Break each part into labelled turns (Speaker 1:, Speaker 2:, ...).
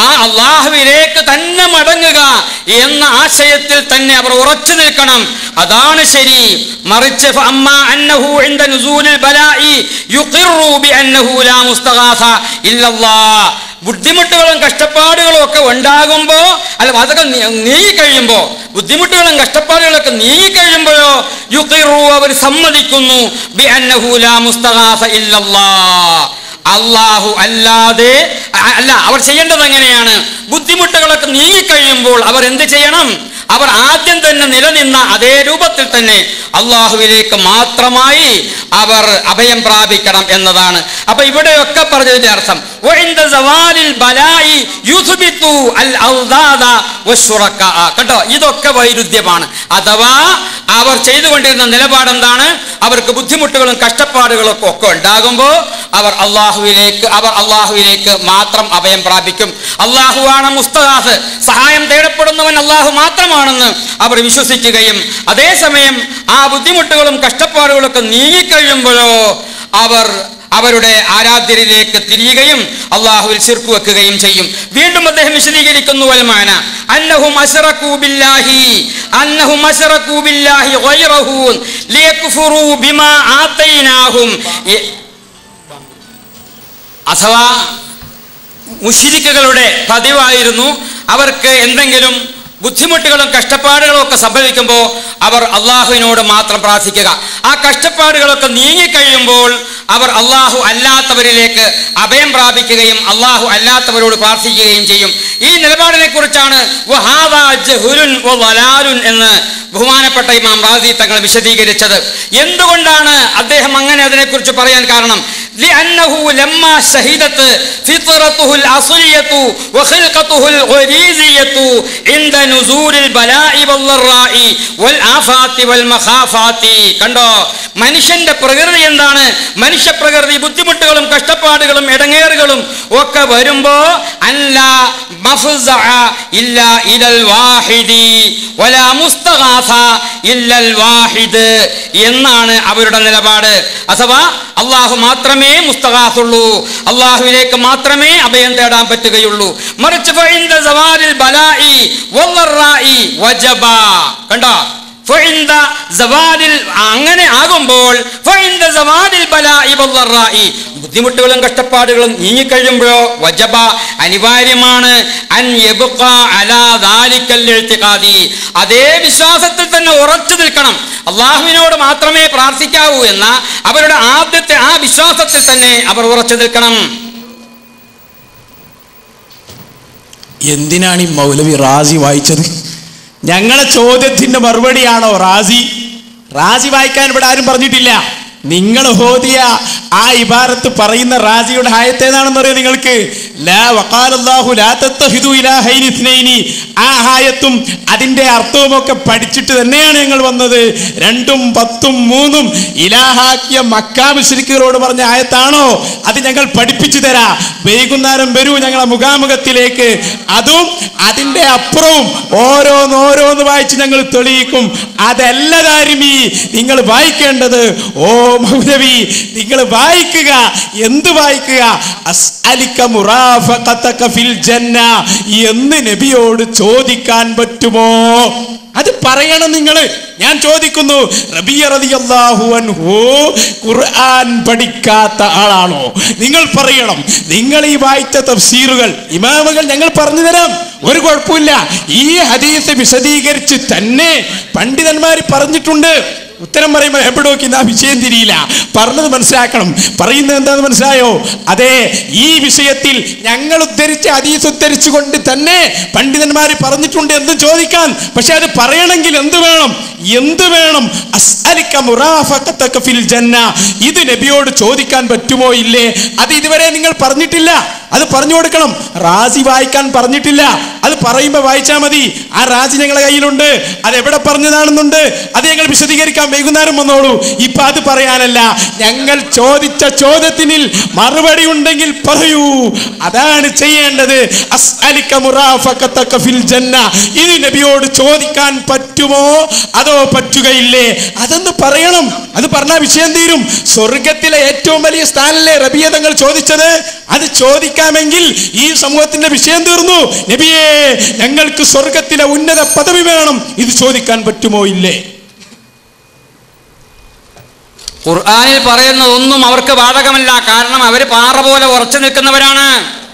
Speaker 1: ആ അള്ളാഹുവിലേക്ക് തന്നെ മടങ്ങുക എന്ന ആശയത്തിൽ തന്നെ അവർ ഉറച്ചു നിൽക്കണം അതാണ് ശരി മറിച്ച് അമ്മ അന്നഹു عند نزول البلاء يقر بأنه لا مستغاث إلا الله ബുദ്ധിമുട്ടുകളും കഷ്ടപ്പാടുകളും ഒക്കെ ഉണ്ടാകുമ്പോ അല്ല അതൊക്കെ നീങ്ങി കഴിയുമ്പോ ബുദ്ധിമുട്ടുകളും കഷ്ടപ്പാടുകളൊക്കെ നീങ്ങി കഴിയുമ്പോഴോ യുക്കിറു അവർ സമ്മതിക്കുന്നു ബി അന്നഹു ലാ മുസ്തഗാസ ഇല്ലല്ലാഹ് അള്ളാഹു അല്ലാതെ അ- അല്ല അവർ ചെയ്യേണ്ടത് എങ്ങനെയാണ് ബുദ്ധിമുട്ടുകളൊക്കെ നീങ്ങിക്കഴിയുമ്പോൾ അവർ എന്ത് ചെയ്യണം അവർ ആദ്യം തന്നെ നിലനിന്ന അതേ രൂപത്തിൽ തന്നെ അള്ളാഹുവിലേക്ക് മാത്രമായി അവർ അഭയം പ്രാപിക്കണം എന്നതാണ് അപ്പൊ ഇവിടെയൊക്കെ പറഞ്ഞതിന്റെ അർത്ഥം وعند زوال البلاء يثبت الأوضاع والشركاء. കേട്ടോ ഇതൊക്കെ വൈരുദ്ധ്യമാണ് അഥവാ അവർ ചെയ്തുകൊണ്ടിരുന്ന നിലപാട് എന്താണ് അവർക്ക് ബുദ്ധിമുട്ടുകളും കഷ്ടപ്പാടുകളും ഒക്കെ ഒക്കെ ഉണ്ടാകുമ്പോൾ അവർ അള്ളാഹുവിലേക്ക് അവർ അള്ളാഹുവിലേക്ക് മാത്രം അഭയം പ്രാപിക്കും അള്ളാഹുവാണ് മുസ്തഹാസ് സഹായം തേടപ്പെടുന്നവൻ അള്ളാഹു മാത്രമാണെന്ന് അവർ വിശ്വസിക്കുകയും അതേസമയം ആ ബുദ്ധിമുട്ടുകളും കഷ്ടപ്പാടുകളും ഒക്കെ നീങ്ങിക്കഴിയുമ്പോഴോ അവർ അവരുടെ ആരാധ്യരിലേക്ക് തിരിയുകയും അള്ളാഹുവിൽ ശിർക്ക് വെക്കുകയും ചെയ്യും വീണ്ടും അദ്ദേഹം വിശദീകരിക്കുന്നു വൽമാന അന്നഹും അശ്റകൂ ബില്ലാഹി അന്നഹും അശ്റകൂ ബില്ലാഹി ഗൈറഹു ലിയക്ഫുറൂ ബിമാ ആതൈനാഹും എ- അഥവാ മുഷിരിക്കുകളുടെ പതിവായിരുന്നു അവർക്ക് എന്തെങ്കിലും ബുദ്ധിമുട്ടുകളും കഷ്ടപ്പാടുകളും ഒക്കെ സംഭവിക്കുമ്പോൾ അവർ അള്ളാഹുവിനോട് മാത്രം പ്രാർത്ഥിക്കുക ആ കഷ്ടപ്പാടുകളൊക്കെ നീങ്ങിക്കഴിയുമ്പോൾ അവർ അള്ളാഹു അല്ലാത്തവരിലേക്ക് അഭയം പ്രാപിക്കുകയും അള്ളാഹു അല്ലാത്തവരോട് പ്രാർത്ഥിക്കുകയും ചെയ്യും ഈ നിലപാടിനെ കുറിച്ചാണ് എന്ന് ബഹുമാനപ്പെട്ട ഇമാം റാസി തങ്ങൾ വിശദീകരിച്ചത് എന്തുകൊണ്ടാണ് അദ്ദേഹം അങ്ങനെ അതിനെക്കുറിച്ച് പറയാൻ കാരണം لأنه لما شهدت فطرته الأصلية وخلقته الغريزية عند نزول البلاء والضراء والآفات والمخافات കണ്ടോ മനുഷ്യന്റെ പ്രകൃതി എന്താണ് മനുഷ്യ പ്രകൃതി ബുദ്ധിമുട്ടുകളും കഷ്ടപ്പാടുകളും ഇടങ്ങേറുകളും ഒക്കെ വരുമ്പോ അല്ല മഫ്സഅ ഇല്ല ഇലൽ വാഹിദി വലാ മുസ്തഗാസ ഇല്ലൽ വാഹിദ് എന്നാണ് അവരുടെ നിലപാട് അഥവാ അള്ളാഹു മാത്രമേ മുസ്തഗാസുള്ളൂ അള്ളാഹുവിലേക്ക് മാത്രമേ അഭയം തേടാൻ പറ്റുകയുള്ളൂ മറിച്ച് ഫഇൻദ സവാലിൽ ബലാഇ വല്ലറാഇ വജബ കണ്ടോ ഫഇൻദ സവാലിൽ അങ്ങനെ ആകുമ്പോൾ ഫഇൻദ സവാലിൽ ബലാഇ വല്ലറാഇ ബുദ്ധിമുട്ടുകളും കഷ്ടപ്പാടുകളും നീങ്ങിക്കഴിയുമ്പോഴോ വജബ അനിവാര്യമാണ് അൻ യബ്ഖ അലാ ദാലിക്കൽ ഇഴ്തിഖാദി അതേ വിശ്വാസത്തിൽ തന്നെ ഉറച്ചു നിൽക്കണം അള്ളാഹുവിനോട് മാത്രമേ പ്രാർത്ഥിക്കാവൂ എന്ന അവരുടെ ആദ്യത്തെ ആ വിശ്വാസത്തിൽ തന്നെ അവർ ഉറച്ചു നിൽക്കണം
Speaker 2: എന്തിനാണ് ഈ മൗലവി റാസി വായിച്ചത് ഞങ്ങളെ ചോദ്യത്തിന്റെ മറുപടിയാണോ റാസി റാസി വായിക്കാൻ ഇവിടെ ആരും പറഞ്ഞിട്ടില്ല നിങ്ങൾ ഹോദിയ ആ ഇബാരത്ത് പറയുന്ന റാസിയുടെ ആയത്ത് ഏതാണെന്ന് അറിയാം നിങ്ങൾക്ക് ലാ വഖാലല്ലാഹു ലാ തത്തഹിദു ഇലാഹൈനി ഇത്നൈനി ആ ആയത്തും അതിന്റെ അർത്ഥവും ഒക്കെ പഠിച്ചിട്ട് തന്നെയാണ് ഞങ്ങൾ വന്നത് രണ്ടും പത്തും മൂന്നും ഇലാഹാക്കിയ മക്കാ മുശ്രിക്കുകളോട് പറഞ്ഞ ആയത്താണോ അത് ഞങ്ങൾ പഠിപ്പിച്ചു തരാ വൈകുന്നേരം വരൂ ഞങ്ങളെ മുഖാമുഖത്തിലേക്ക് അതും അതിന്റെ അപ്പുറവും ഓരോന്നോരോന്ന് വായിച്ച് ഞങ്ങൾ തെളിയിക്കും അതല്ല ദാരിമി നിങ്ങൾ വായിക്കേണ്ടത് ഓ മൗലവി നിങ്ങൾ വായിക്കുക എന്ത് വായിക്കുക അസ്അലിക മുറാഫഖതക ഫിൽ ജന്ന എന്ന് നബിയോട് ചോദിക്കാൻ പറ്റുമോ അത് പറയണം നിങ്ങൾ ഞാൻ ചോദിക്കുന്നു റബിയ റളിയല്ലാഹു അൻഹു ഖുർആൻ പഠിക്കാത്ത ആളാണോ നിങ്ങൾ പറയണം നിങ്ങൾ ഈ വായിച്ച തഫ്സീറുകൾ ഇമാമുകൾ ഞങ്ങൾ പറഞ്ഞു തരാം ഒരു കുഴപ്പമില്ല ഈ ഹദീസ് വിശദീകരിച്ച് തന്നെ പണ്ഡിതന്മാർ പറഞ്ഞിട്ടുണ്ട് ഉത്തരം പറയുമ്പോൾ എവിടെ നോക്കി ആ വിഷയം തിരിയില്ല പറഞ്ഞത് മനസ്സിലാക്കണം പറയുന്നത് എന്താന്ന് മനസ്സിലായോ അതെ ഈ വിഷയത്തിൽ ഞങ്ങൾ ഉദ്ധരിച്ച ഹദീസ് ഉദ്ധരിച്ചുകൊണ്ട് തന്നെ പണ്ഡിതന്മാർ പറഞ്ഞിട്ടുണ്ട് എന്ന് ചോദിക്കാൻ പക്ഷെ അത് പറയണമെങ്കിൽ എന്ത് വേണം എന്ത് വേണം അസ്അലിക മുറാഫഖതക ഫിൽ ജന്ന ഇത് നബിയോട് ചോദിക്കാൻ പറ്റുമോ ഇല്ലേ അത് ഇതുവരെ നിങ്ങൾ പറഞ്ഞിട്ടില്ല അത് പറഞ്ഞു കൊടുക്കണം റാസി വായിക്കാൻ പറഞ്ഞിട്ടില്ല അത് അത് പറയുമ്പോൾ വായിച്ചാൽ മതി ആ റാജി ഞങ്ങളെ കയ്യിലുണ്ട് അത് എവിടെ പറഞ്ഞതാണെന്നുണ്ട് അത് ഞങ്ങൾ വിശദീകരിക്കാൻ വൈകുന്നേരം വന്നോളൂ ഇപ്പൊ അത് പറയാനല്ല ഞങ്ങൾ ചോദിച്ച ചോദ്യത്തിന് മറുപടി ഉണ്ടെങ്കിൽ പറയൂ അതാണ് ചെയ്യേണ്ടത് അസ്അലിക മുറാഫഖതക ഫിൽ ജന്ന ഇത് നബിയോട് ചോദിക്കാൻ പറ്റുമോ അതോ പറ്റുകയില്ലേ അതൊന്ന് പറയണം അത് പറഞ്ഞാൽ വിഷയം തീരും സ്വർഗത്തിലെ ഏറ്റവും വലിയ സ്ഥാനല്ലേ റബിയ തങ്ങൾ ചോദിച്ചത് അത് ചോദിക്കാമെങ്കിൽ ഈ സമൂഹത്തിന്റെ വിഷയം തീർന്നു നബിയേ ഞങ്ങൾക്ക് സ്വർഗത്തിലെ ഉന്നത പദവി വേണം ഇത് ചോദിക്കാൻ പറ്റുമോ ഇല്ലേ
Speaker 1: ഖുർആനിൽ പറയുന്നതൊന്നും അവർക്ക് ബാധകമല്ല കാരണം അവർ പാറ പോലെ ഉറച്ചു നിൽക്കുന്നവരാണ്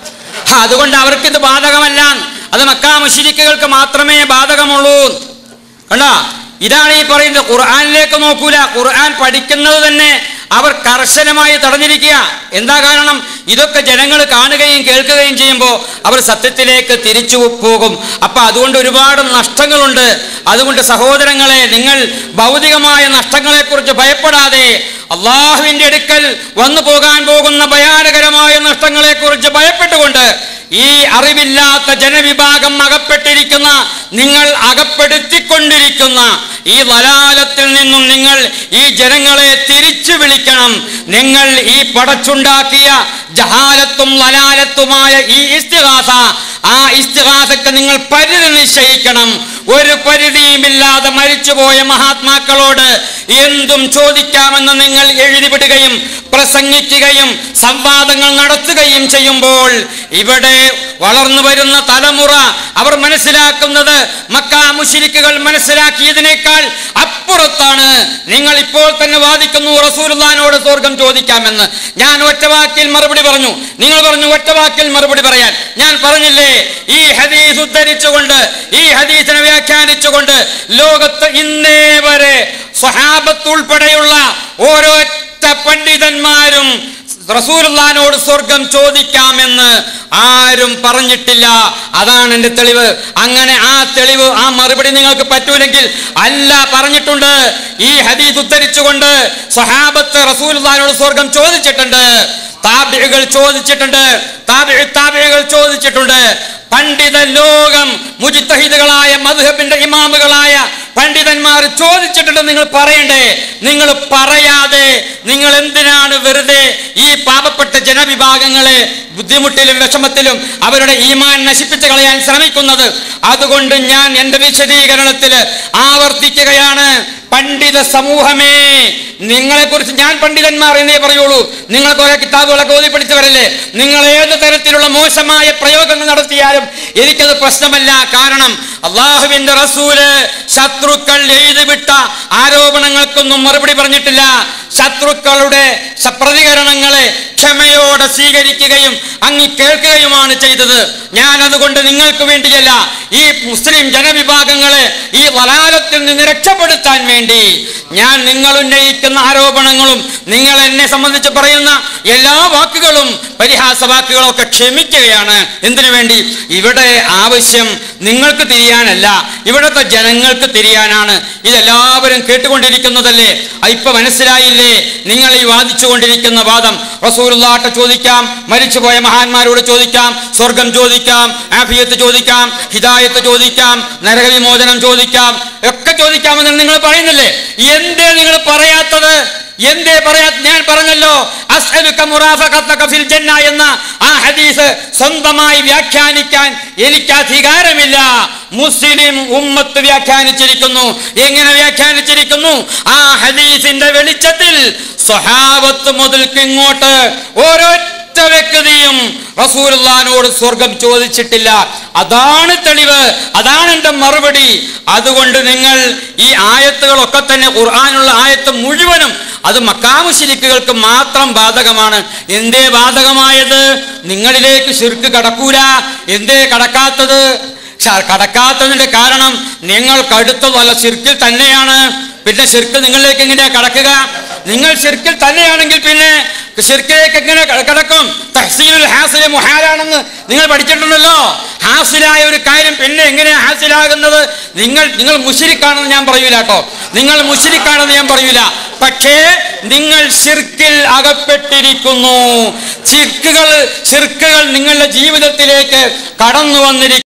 Speaker 1: ഹ, അതുകൊണ്ട് അവർക്കിത് ബാധകമല്ല അത് മക്കാ മുഷിരിക്കുകൾക്ക് മാത്രമേ ബാധകമുള്ളൂ കണ്ട ഇതാണ് ഈ പറയുന്നത് ഖുർആനിലേക്ക് നോക്കൂല ഖുർആൻ പഠിക്കുന്നത് തന്നെ അവർ കർശനമായി തടഞ്ഞിരിക്കുക എന്താ കാരണം ഇതൊക്കെ ജനങ്ങൾ കാണുകയും കേൾക്കുകയും ചെയ്യുമ്പോൾ അവർ സത്യത്തിലേക്ക് തിരിച്ചു പോകും അപ്പൊ അതുകൊണ്ട് ഒരുപാട് നഷ്ടങ്ങളുണ്ട് അതുകൊണ്ട് സഹോദരങ്ങളെ നിങ്ങൾ ഭൗതികമായ നഷ്ടങ്ങളെക്കുറിച്ച് ഭയപ്പെടാതെ അള്ളാഹുവിന്റെ അടുക്കൽ വന്നു പോകാൻ പോകുന്ന ഭയാനകരമായ നഷ്ടങ്ങളെക്കുറിച്ച് ഭയപ്പെട്ടുകൊണ്ട് ഈ അറിവില്ലാത്ത ജനവിഭാഗം അകപ്പെട്ടിരിക്കുന്ന നിങ്ങൾ അകപ്പെടുത്തിക്കൊണ്ടിരിക്കുന്ന ഈ വലാലത്തിൽ നിന്നും നിങ്ങൾ ഈ ജനങ്ങളെ തിരിച്ചു വിളിക്കണം നിങ്ങൾ ഈ പടച്ചുണ്ടാക്കിയ ജഹാലത്തും വലാലത്തുമായ ഈ ഇസ്തിഹാസ ആ ഇസ്തിഹാസക്ക് നിങ്ങൾ പരിധി നിശ്ചയിക്കണം ഒരു പരിധിയുമില്ലാതെ മരിച്ചുപോയ മഹാത്മാക്കളോട് എന്തും ചോദിക്കാമെന്ന് നിങ്ങൾ എഴുതിവിടുകയും പ്രസംഗിക്കുകയും സംവാദങ്ങൾ നടത്തുകയും ചെയ്യുമ്പോൾ ഇവിടെ വളർന്നു വരുന്ന തലമുറ അവർ മനസ്സിലാക്കുന്നത് മക്ക മുഷിരിക്കുകൾ മനസ്സിലാക്കിയതിനേക്കാൾ അപ്പുറത്താണ് നിങ്ങൾ ഇപ്പോൾ തന്നെ വാദിക്കുന്നു റസൂലുള്ളാനോട് സ്വർഗം ചോദിക്കാമെന്ന് ഞാൻ ഒറ്റവാക്കിൽ മറുപടി പറഞ്ഞു നിങ്ങൾ പറഞ്ഞു ഒറ്റവാക്കിൽ മറുപടി പറയാൻ ഞാൻ പറഞ്ഞില്ലേ ഈ ഹദീസ് ഉദ്ധരിച്ചുകൊണ്ട് ഈ ഹദീസിനെ വ്യാഖ്യാനിച്ചുകൊണ്ട് ലോകത്ത് ഇന്നേ വരെ സ്വഹാബത്ത് ഉൾപ്പെടെയുള്ള ഓരോറ്റ പണ്ഡിതന്മാരും റസൂലുള്ളാനോട് സ്വർഗം ചോദിക്കാമെന്ന് ആരും പറഞ്ഞിട്ടില്ല അതാണ് എൻ്റെ തെളിവ് അങ്ങനെ ആ തെളിവ് ആ മറുപടി നിങ്ങൾക്ക് പറ്റൂലെങ്കിൽ അല്ല പറഞ്ഞിട്ടുണ്ട് ഈ ഹദീസ് ഉദ്ധരിച്ചുകൊണ്ട് സ്വഹാബത്ത് റസൂലുള്ളാനോട് സ്വർഗം ചോദിച്ചിട്ടുണ്ട് താബികൾ ചോദിച്ചിട്ടുണ്ട് താബിഴ് താബികൾ ചോദിച്ചിട്ടുണ്ട് പണ്ഡിത ലോകം മുജിത്തഹിദുകളായ മധുഹബിന്റെ ഇമാമുകളായ പണ്ഡിതന്മാർ ചോദിച്ചിട്ടുണ്ട് നിങ്ങൾ പറയണ്ടേ നിങ്ങൾ പറയാതെ നിങ്ങൾ എന്തിനാണ് വെറുതെ ഈ പാപപ്പെട്ട ജനവിഭാഗങ്ങളെ ബുദ്ധിമുട്ടിലും വിഷമത്തിലും അവരുടെ ഈമാൻ നശിപ്പിച്ചു കളയാൻ ശ്രമിക്കുന്നത് അതുകൊണ്ട് ഞാൻ എൻ്റെ വിശദീകരണത്തിൽ ആവർത്തിക്കുകയാണ് പണ്ഡിത സമൂഹമേ നിങ്ങളെ കുറിച്ച് ഞാൻ പണ്ഡിതന്മാർ എന്നേ പറയുള്ളൂ നിങ്ങൾ കുറെ കിതാബുകളൊക്കെ ഓതി പഠിച്ചവരല്ലേ നിങ്ങൾ ഏത് തരത്തിലുള്ള മോശമായ പ്രയോഗങ്ങൾ നടത്തിയാലും എനിക്കത് പ്രശ്നമല്ല കാരണം അള്ളാഹുവിന്റെ റസൂല് ശത്രുക്കൾ എഴുതിവിട്ട ആരോപണങ്ങൾക്കൊന്നും മറുപടി പറഞ്ഞിട്ടില്ല ശത്രുക്കളുടെ സ- പ്രതികരണങ്ങളെ ക്ഷമയോടെ സ്വീകരിക്കുകയും അങ്ങി കേൾക്കുകയുമാണ് ചെയ്തത് ഞാൻ അതുകൊണ്ട് നിങ്ങൾക്ക് വേണ്ടിയല്ല ഈ മുസ്ലിം ജനവിഭാഗങ്ങളെ ഈ വലാലത്തിൽ നിന്ന് രക്ഷപ്പെടുത്താൻ വേണ്ടി ഞാൻ നിങ്ങൾ ഉന്നയിക്കുന്ന ആരോപണങ്ങളും നിങ്ങൾ എന്നെ സംബന്ധിച്ച് പറയുന്ന എല്ലാ വാക്കുകളും പരിഹാസ വാക്കുകളും ഒക്കെ ക്ഷമിക്കുകയാണ് എന്തിനു വേണ്ടി ഇവിടെ ആവശ്യം നിങ്ങൾക്ക് തിരിയാനല്ല ഇവിടുത്തെ ജനങ്ങൾക്ക് തിരിയാനാണ് ഇതെല്ലാവരും കേട്ടുകൊണ്ടിരിക്കുന്നതല്ലേ ആ, ഇപ്പൊ മനസ്സിലായില്ലേ നിങ്ങൾ ഈ വാദിച്ചുകൊണ്ടിരിക്കുന്ന വാദം റസൂലുള്ളാഹ്ട്ട ചോദിക്കാം മരിച്ചുപോയ മഹാന്മാരോട് ചോദിക്കാം സ്വർഗം ചോദിക്കാം ആഫിയത്ത് ചോദിക്കാം ഹിദായത്ത് ചോദിക്കാം നരകവിമോചനം ചോദിക്കാം ഒക്കെ ചോദിക്കാമെന്ന് നിങ്ങൾ പറയുന്നില്ലേ എന്തേ നിങ്ങൾ പറയാത്തത് എന്തേ പറയാ ഞാൻ പറഞ്ഞല്ലോ അസ്അലുക മുറാഫഖത്തക ഫിൽ ജന്ന എന്ന ആ ഹദീസ് സ്വന്തമായി വ്യാഖ്യാനിക്കാൻ എനിക്ക് അധികാരമില്ല മുസ്ലിം ഉമ്മത്ത് വ്യാഖ്യാനിച്ചിരിക്കുന്നു എങ്ങനെ വ്യാഖ്യാനിച്ചിരിക്കുന്നു ആ ഹദീസിന്റെ വെളിച്ചത്തിൽ സ്വഹാബത്ത് മുതൽക്ക് ഇങ്ങോട്ട് ഓരോറ്റ വ്യക്തിയും റസൂലുള്ളാനോട് സ്വർഗം ചോദിച്ചിട്ടില്ല അതാണ് തെളിവ് അതാണ് എൻ്റെ മറുപടി അതുകൊണ്ട് നിങ്ങൾ ഈ ആയത്തുകളൊക്കെ തന്നെ ഖുർആാനുള്ള ആയത്ത് മുഴുവനും അത് മക്കാമുശിരിക്കുകൾക്ക് മാത്രം ബാധകമാണ് എന്തേ ബാധകമായത് നിങ്ങളിലേക്ക് ശിർക്ക് കടക്കൂല എന്തേ കടക്കാത്തത് ഷ- കടക്കാത്തതിന്റെ കാരണം നിങ്ങൾ കടുത്തതല്ല ശിർക്കിൽ തന്നെയാണ് പിന്നെ ശിർക്ക് നിങ്ങളിലേക്ക് എങ്ങനെയാ കടക്കുക നിങ്ങൾ ശിർക്കിൽ തന്നെയാണെങ്കിൽ പിന്നെ ശിർക്കിലേക്ക് എങ്ങനെ ക- കടക്കും തഹ്സീലുൽ ഹാസിലെ മുഹാലാണെന്ന് നിങ്ങൾ പഠിച്ചിട്ടുണ്ടല്ലോ ഹാസിലായ ഒരു കാര്യം പിന്നെ എങ്ങനെയാ ഹാസിലാകുന്നത് നിങ്ങൾ നിങ്ങൾ മുഷിരിക്കാണെന്ന് ഞാൻ പറയൂല കേട്ടോ നിങ്ങൾ മുഷിരിക്കാണെന്ന് ഞാൻ പറയൂല പക്ഷേ നിങ്ങൾ ശിർക്കിൽ അകപ്പെട്ടിരിക്കുന്നു ശിർക്കുകൾ ശിർക്കുകൾ നിങ്ങളുടെ ജീവിതത്തിലേക്ക് കടന്നു വന്നിരിക്കുന്നു